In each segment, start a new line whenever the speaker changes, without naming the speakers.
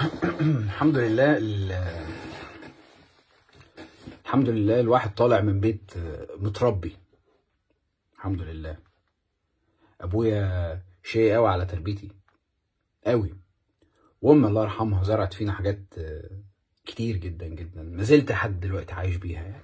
الحمد لله ال- الحمد لله الواحد طالع من بيت متربي الحمد لله ابويا شيء قوي على تربيتي قوي وامي الله يرحمها زرعت فينا حاجات كتير جدا جدا ما زلت لحد دلوقتي عايش بيها يعني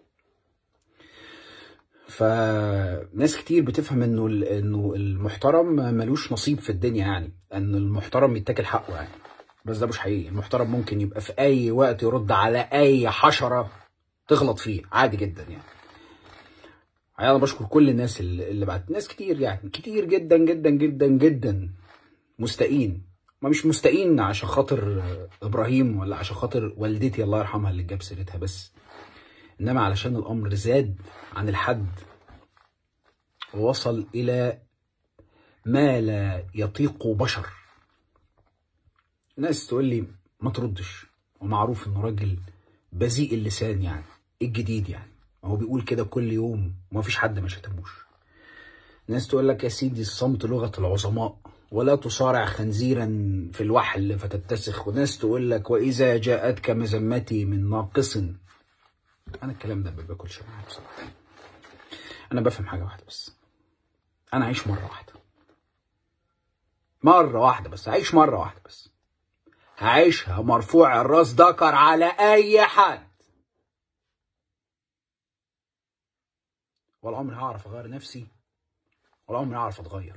فناس كتير بتفهم انه ال- انه المحترم ملوش نصيب في الدنيا يعني ان المحترم يتاكل حقه يعني بس ده مش حقيقي المحترم ممكن يبقى في اي وقت يرد على اي حشره تغلط فيه عادي جدا يعني انا بشكر كل الناس اللي اللي بعت ناس كتير يعني كتير جدا جدا جدا جدا مستائين ما مش مستائين عشان خاطر ابراهيم ولا عشان خاطر والدتي الله يرحمها اللي جاب سيرتها بس انما علشان الامر زاد عن الحد ووصل الى ما لا يطيق بشر ناس تقول لي ما تردش ومعروف انه راجل بذيء اللسان يعني ايه الجديد يعني ما هو بيقول كده كل يوم وما فيش حد ما شتموش ناس تقول لك يا سيدي الصمت لغة العظماء ولا تصارع خنزيرا في الوحل فتتسخ وناس تقول لك وإذا جاءتك مذمتي من ناقص أنا الكلام ده ما باكلش معاه بصراحة أنا بفهم حاجة واحدة بس أنا أعيش مرة واحدة مرة واحدة بس أعيش مرة واحدة بس هعيشها مرفوع الراس دكر على أي حد ولا عمري هعرف أغير نفسي ولا عمري هعرف أتغير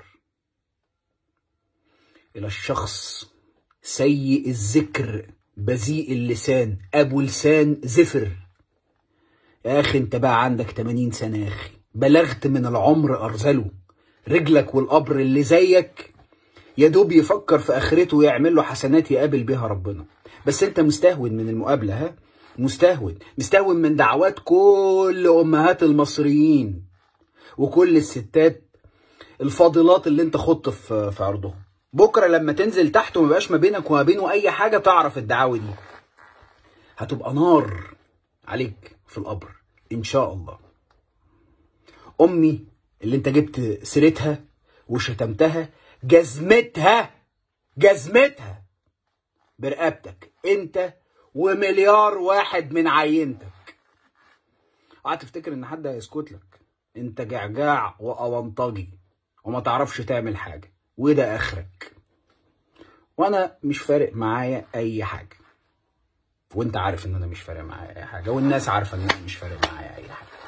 إلى الشخص سيء الذكر بذيء اللسان أبو لسان زفر يا أخي أنت بقى عندك 80 سنة يا أخي بلغت من العمر أرذله رجلك والقبر اللي زيك يا دوب يفكر في اخرته ويعمل له حسنات يقابل بيها ربنا بس انت مستهون من المقابله ها مستهون مستهون من دعوات كل امهات المصريين وكل الستات الفاضلات اللي انت خضت في في عرضهم بكره لما تنزل تحت وما بقاش ما بينك وما بينه اي حاجه تعرف الدعاوي دي هتبقى نار عليك في القبر ان شاء الله امي اللي انت جبت سيرتها وشتمتها جزمتها جزمتها برقبتك انت ومليار واحد من عينتك قعدت تفتكر ان حد هيسكت لك انت جعجاع واونطجي وما تعرفش تعمل حاجه وده اخرك وانا مش فارق معايا اي حاجه وانت عارف ان انا مش فارق معايا اي حاجه والناس عارفه ان انا مش فارق معايا اي حاجه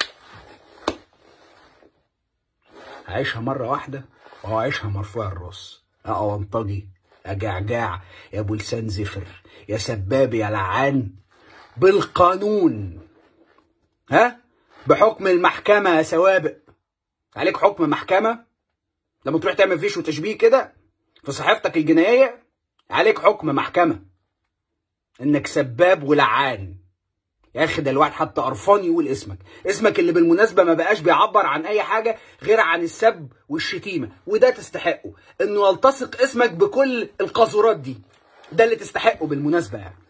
هعيشها مرة واحدة وهعيشها مرفوع الراس يا أونطجي يا جعجاع يا أبو لسان زفر يا سباب يا لعان بالقانون ها بحكم المحكمة يا سوابق عليك حكم محكمة لما تروح تعمل فيش وتشبيه كده في صحيفتك الجنائية عليك حكم محكمة انك سباب ولعان يا اخي ده الواحد حتى قرفان يقول اسمك اسمك اللي بالمناسبه ما بقاش بيعبر عن اي حاجه غير عن السب والشتيمه وده تستحقه انه يلتصق اسمك بكل القاذورات دي ده اللي تستحقه بالمناسبه يعني